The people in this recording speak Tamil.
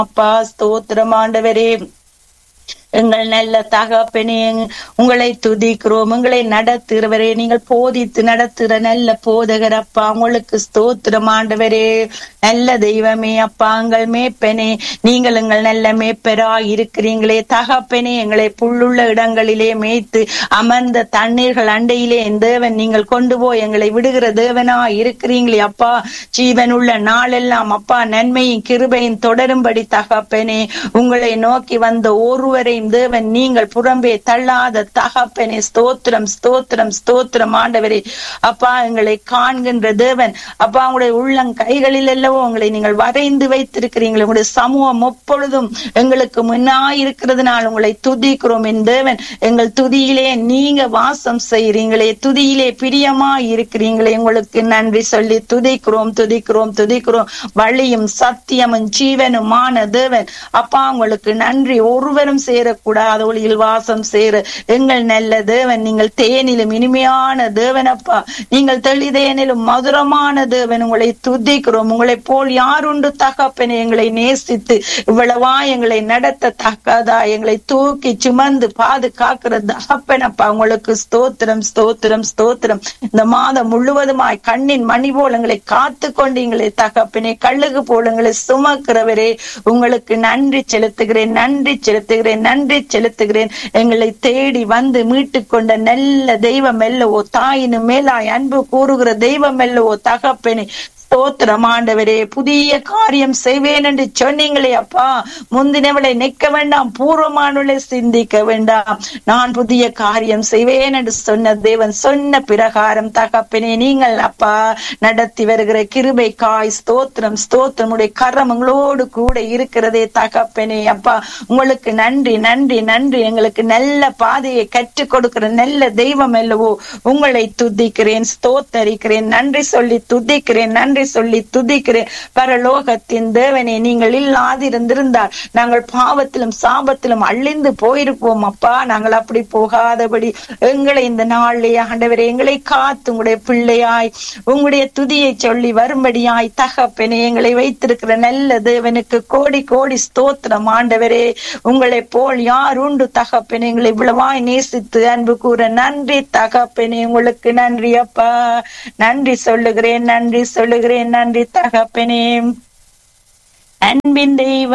அப்பா ஸ்தோத்திரம் ஆண்டவரே எங்கள் நல்ல தகப்பனே உங்களை துதிக்கிறோம் உங்களை நடத்துகிறவரே நீங்கள் போதித்து நடத்துகிற நல்ல போதகர் அப்பா உங்களுக்கு ஸ்தோத்திரம் ஆண்டவரே நல்ல தெய்வமே அப்பா எங்கள் மேப்பனே நீங்கள் எங்கள் நல்ல மேப்பரா இருக்கிறீங்களே தகப்பனே எங்களை புல்லுள்ள இடங்களிலே மேய்த்து அமர்ந்த தண்ணீர்கள் அண்டையிலே என் தேவன் நீங்கள் கொண்டு போய் எங்களை விடுகிற தேவனா இருக்கிறீங்களே அப்பா ஜீவன் உள்ள நாளெல்லாம் அப்பா நன்மையும் கிருபையும் தொடரும்படி தகப்பனே உங்களை நோக்கி வந்த ஒருவரையும் தேவன் நீங்கள் புறம்பே தள்ளாத தகப்பனே ஸ்தோத்திரம் ஸ்தோத்திரம் ஸ்தோத்திரம் ஆண்டவரே அப்பா எங்களை காண்கின்ற தேவன் அப்பா உங்களுடைய உள்ளங் கைகளில் அல்லவோ உங்களை நீங்கள் வரைந்து வைத்திருக்கிறீர்கள் உங்களுடைய சமூகம் எப்பொழுதும் எங்களுக்கு முன்னாயிருக்கிறதுனால் உங்களை துதிக்கிறோம் என் தேவன் எங்கள் துதியிலே நீங்க வாசம் செய்கிறீங்களே துதியிலே பிரியமா இருக்கிறீங்களே உங்களுக்கு நன்றி சொல்லி துதிக்கிறோம் துதிக்கிறோம் துதிக்கிறோம் வழியும் சத்தியமும் ஜீவனுமான தேவன் அப்பா உங்களுக்கு நன்றி ஒருவரும் சேரக்கூடாத ஒளியில் வாசம் சேர எங்கள் நல்ல தேவன் நீங்கள் தேனிலும் இனிமையான தேவன் அப்பா நீங்கள் தெளிதேனிலும் மதுரமான தேவன் உங்களை துதிக்கிறோம் உங்களை போல் யாருண்டு தகப்பனை எங்களை நேசித்து இவ்வளவா எங்களை நடத்த தக்கதா எங்களை தூக்கி சுமந்து பாதுகாக்கிற தகப்பன் அப்பா உங்களுக்கு ஸ்தோத்திரம் ஸ்தோத்திரம் ஸ்தோத்திரம் இந்த மாதம் முழுவதுமாய் கண்ணின் மணி போல் எங்களை காத்து கொண்டீங்களே தகப்பனே கழுகு போல் எங்களை சுமக்கிறவரே உங்களுக்கு நன்றி செலுத்துகிறேன் நன்றி செலுத்துகிறேன் நன்றி செலுத்துகிறேன் எங்களை தேடி வந்து மீட்டு கொண்ட நல்ல தெய்வம் அல்லவோ தாயினு மேலாய் அன்பு கூறுகிற தெய்வம் அல்லவோ தகப்பனே ஸ்தோத்திரம் ஆண்டவரே புதிய காரியம் செய்வேன் என்று சொன்னீங்களே அப்பா முந்தினவளை நிற்க வேண்டாம் பூர்வமானவளை சிந்திக்க வேண்டாம் நான் புதிய காரியம் செய்வேன் என்று சொன்ன தேவன் சொன்ன பிரகாரம் தகப்பனே நீங்கள் அப்பா நடத்தி வருகிற கிருபை காய் ஸ்தோத்திரம் ஸ்தோத்திரம் உடைய கரம் உங்களோடு கூட இருக்கிறதே தகப்பனே அப்பா உங்களுக்கு நன்றி நன்றி நன்றி எங்களுக்கு நல்ல பாதையை கற்றுக் கொடுக்கிற நல்ல தெய்வம் அல்லவோ உங்களை துதிக்கிறேன் ஸ்தோத்தரிக்கிறேன் நன்றி சொல்லி துதிக்கிறேன் நன்றி சொல்லி துதிக்கிறேன் பரலோகத்தின் தேவனே நீங்கள் இல்லாதிருந்திருந்தால் நாங்கள் பாவத்திலும் சாபத்திலும் அழிந்து போயிருப்போம் அப்பா நாங்கள் அப்படி போகாதபடி எங்களை இந்த நாளிலே ஆண்டவரே எங்களை காத்து உங்களுடைய பிள்ளையாய் உங்களுடைய துதியை சொல்லி வரும்படியாய் தகப்பனே எங்களை வைத்திருக்கிற நல்ல தேவனுக்கு கோடி கோடி ஸ்தோத்திரம் ஆண்டவரே உங்களை போல் யார் உண்டு தகப்பனே எங்களை இவ்வளவாய் நேசித்து அன்பு கூற நன்றி தகப்பனே உங்களுக்கு நன்றி அப்பா நன்றி சொல்லுகிறேன் நன்றி சொல்லுகிறேன் நன்றி தகப்பனே அன்பின் தெய்வம்